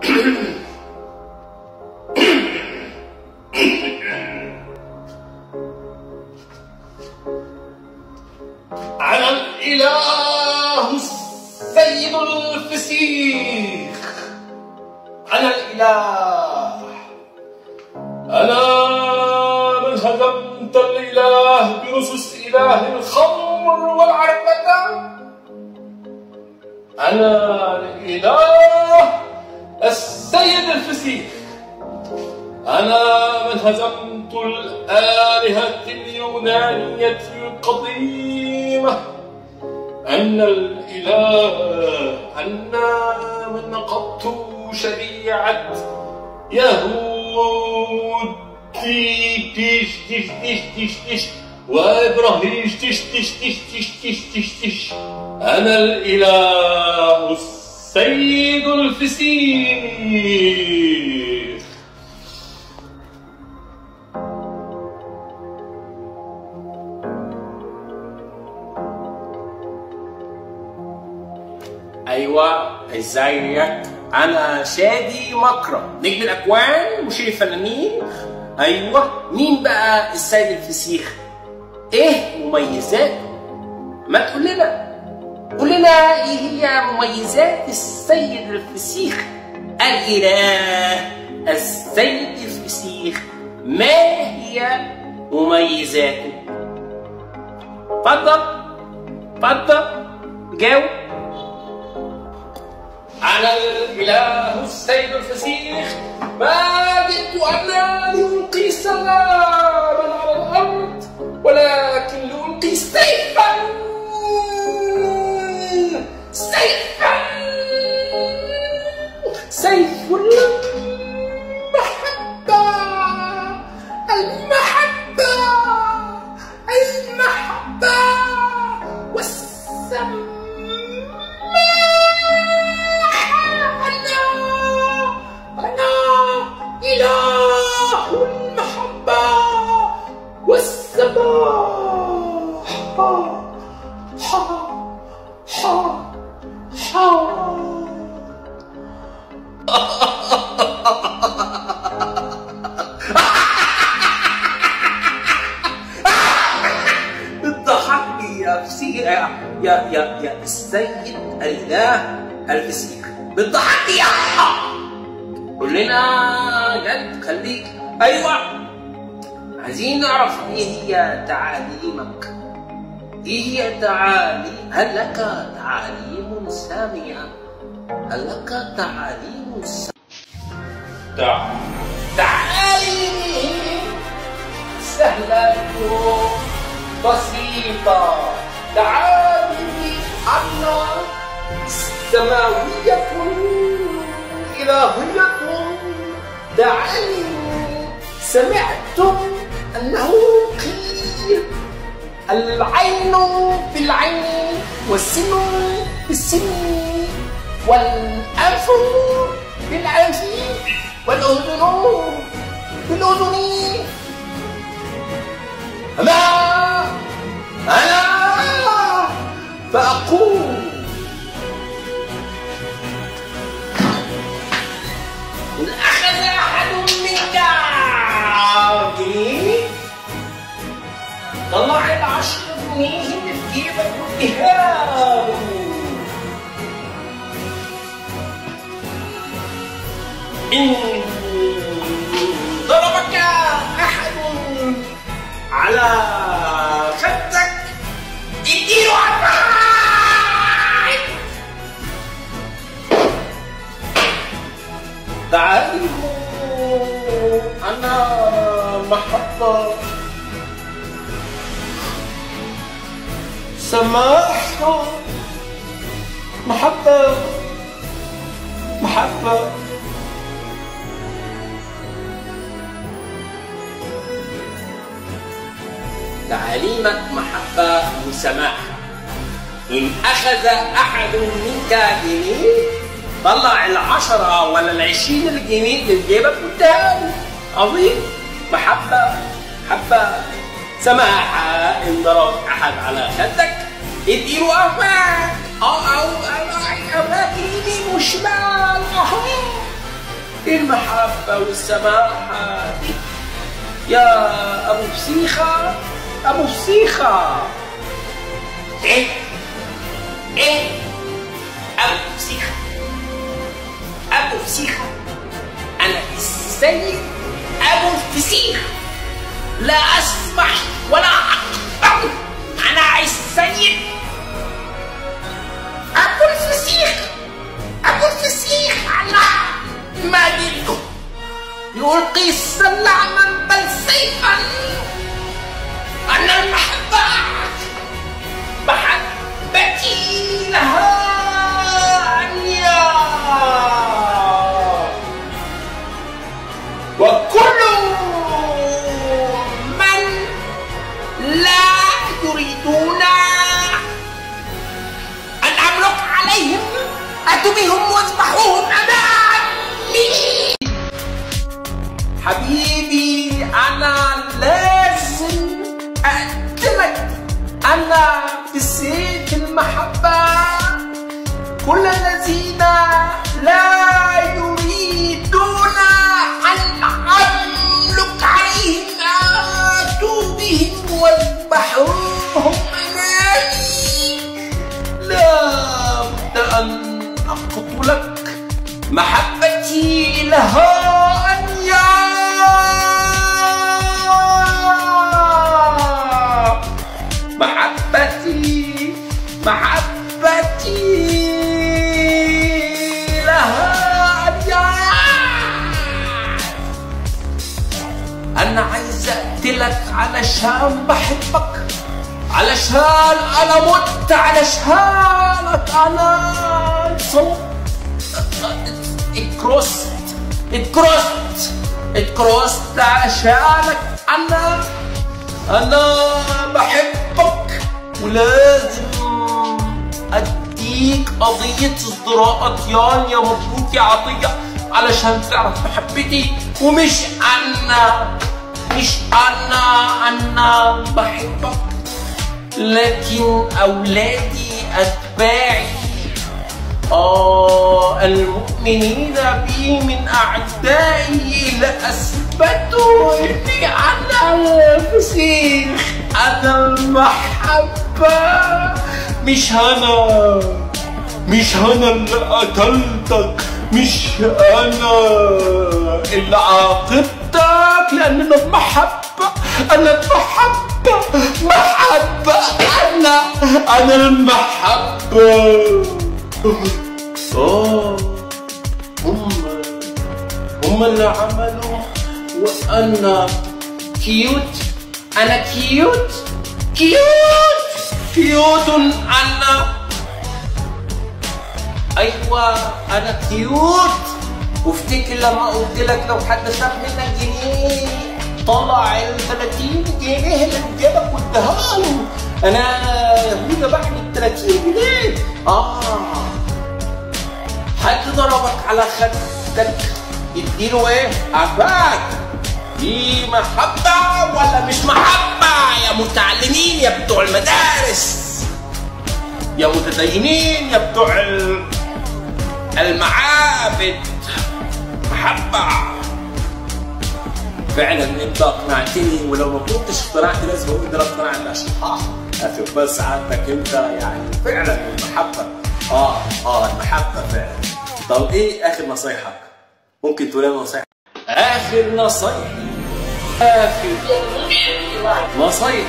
أنا الإله السيد الفسيخ أنا الإله أنا من هزمت الإله بنصوص إله الخمر والعربدة أنا الإله السيد الفسيخ أنا من هزمت الآلهة اليونانية القديمة أنا الإله أنا من نقضت شريعة يهود تيش تيش تيش تيش تيش تيش وإبراهيم تيش تيش تيش تيش تيش تيش تيش أنا الإله السيد الفسيخ ايوه ازيك انا شادي مكرم نجم الاكوان مشير الفنانين ايوه مين بقى السيد الفسيخ ايه مميزاته ما تقول لنا قول لنا ايه هي مميزات السيد الفسيخ الاله السيد الفسيخ ما هي مميزاته اتفضل اتفضل جاوب أنا الإله السيد الفسيخ ما جئت أنا لألقي سلاما على الأرض ولكن لألقي سيفا سيفا سيف المحبة المحبة المحبة والسماء أنا أنا إله المحبة والسماح ها ها ها ها بتضحكني يا فسيخ يا يا يا, يا السيد الاله الفسيخ بتضحكني يا قول لنا جد خليك ايوه عايزين نعرف ايه هي تعاليمك ايه هي تعاليم هل لك تعاليم ساميه هل لك تعاليم ساميه تعال تعالي سهلة بسيطة تعالي أنا سماوية إلهية دعاني سمعت أنه قيل العين بالعين والسن بالسن والأنف بالأنف والأذن بالأذن أنا أنا فأقول إن أخذ أحد منك جنيه طلع العشر جنيه اللي في جيبك واديها له. إن ضربك أحد على خدك اديله عفاك تعالوا أنا محطة سماحة محبة محبة تعاليمك محبة وسماحة إن أخذ أحد منك جنيه طلع العشرة ولا العشرين الجنيه اللي في جيبك واداها له. عظيم محبة محبة سماحة إن ضرب أحد على خدك اديله قفاك أو أو أو قفاك يمين وشمال أهو المحبة والسماحة يا أبو فسيخة أبو فسيخة ايه ايه ابو فسيخه ابو فسيخه انا السيد ابو الفسيخ لا اسمح ولا اقبل انا السيد ابو الفسيخ ابو الفسيخ على ما دينه يلقي السلع من بل سيفا انا المحبه محبتي لها أنيا وكل من لا يريدون أن أملك عليهم أتوا بهم واذبحوهم أمامي حبيبي أنا لازم أقتلك أنا بسيف المحبة كل الذين لا يريدون أن أملك عليهم آتوا بهم واذبحوهم أمامي لا بد أن أقتلك محبتي لها أنيا محبتي محبتي لها أنيا أنا عايز أقتلك علشان بحبك علشان أنا مت علشانك أنا صوت اتكروست اتكروست اتكروست علشانك انا انا بحبك ولازم اديك قضية ازدراء طيان يا مبروك يا عطية علشان تعرف محبتي ومش انا مش انا انا بحبك لكن اولادي اتباعي آه المؤمنين بي من أعدائي لأثبتوا إني أنا الفسيخ أنا المحبة مش أنا مش أنا اللي قتلتك مش أنا اللي عاقبتك لأن أنا المحبة أنا المحبة محبة أنا أنا المحبة اه هم هم اللي عملوا وانا كيوت انا كيوت كيوت كيوت انا ايوه انا كيوت وافتكر لما قلت لك لو حد خد منك جنيه طلع ال 30 جنيه اللي في جيبك واداها له انا يهوذا بعمل 30 جنيه اه حد ضربك على خدك يديله ايه؟ عفاك دي محبة ولا مش محبة يا متعلمين يا بتوع المدارس يا متدينين يا بتوع ال- المعابد محبة فعلا انت اقنعتني ولو ما كنتش اقتنعت لازم اقول ده انا اقتنعت عشان اه اخد بال سعادتك انت يعني فعلا المحبه اه اه المحبه فعلا طب ايه اخر نصايحك؟ ممكن تقول لنا نصايح اخر نصايحي اخر نصايحي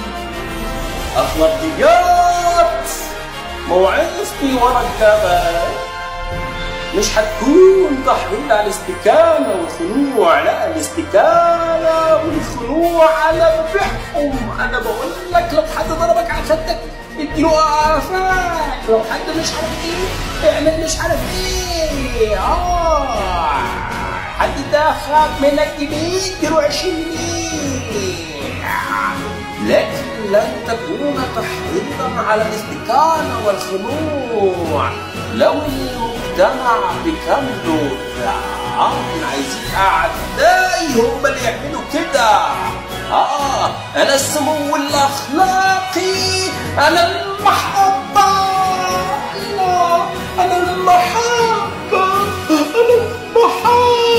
اخلاقيات موعظتي ورا الجبل مش هتكون تحريض على الاستكانة والخنوع لا الاستكانة والخنوع على بحهم أنا بقول لك لو حد ضربك على خدك اديله قفاك لو حد مش عارف ايه اعمل مش عارف ايه اه حد ده خد منك جنيه اديله 20 جنيه لكن لن تكون تحريضا على الاستكانة والخنوع لو المجتمع بكامله اه عايزين اعدائي هم اللي يعملوا كده اه انا السمو الاخلاقي انا المحبة الله انا المحبة انا المحبة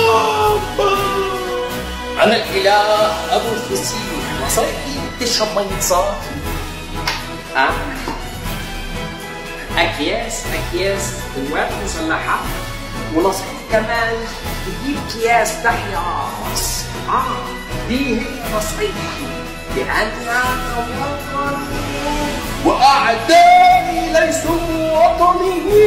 أنا الإله أبو الفسيح نصيحتي تشرب مية صافي أه؟ أكياس أكياس قوات مسلحة ونصيحتي كمان تجيب أكياس تحياس آه دي هي نصيحتي لأني أنا وطني وأعدائي ليسوا وطني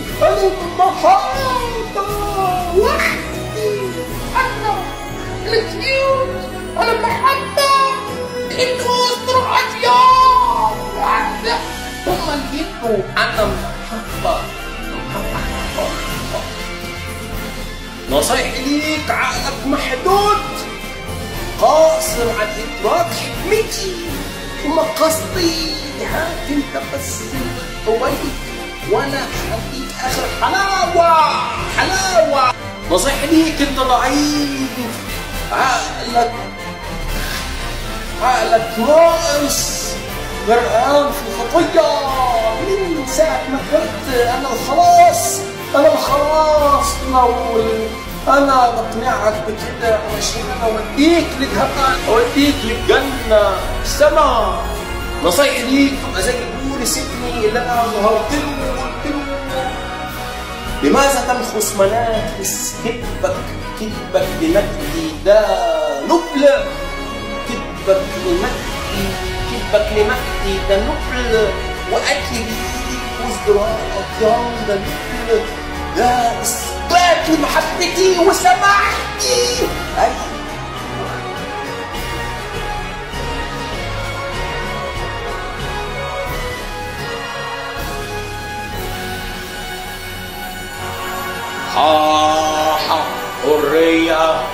المحاطة وحدي أنا الكيوت أنا المحبة أنتوا أسرع أطيار هم اللي يبقوا أنا محبة نصيحتي ليك عقلك محدود قاصر عن إدراك حكمتي وما قصدي هات انت بس هويك وانا هديك اخر حلاوة حلاوة نصيحتي ليك انت ضعيف عقلك عقلك ناقص غرقان في الخطية من ساعة ما كبرت أنا الخلاص أنا الخلاص لو أنا بقنعك بكده علشان أنا أوديك لجهنم أوديك للجنة السما نصيحتي ليك تبقى زي بولس ابني اللي أنا ظهرت له وقلت له لماذا تنخس مناخس كذبك كذبك لمجدي ده نبل كذبك لمجدي كذبك لمجدي ده نبل واكلي وازدراءك يا ده نبل ده اثبات لمحبتي وسماحتي ايوه حاحة حرية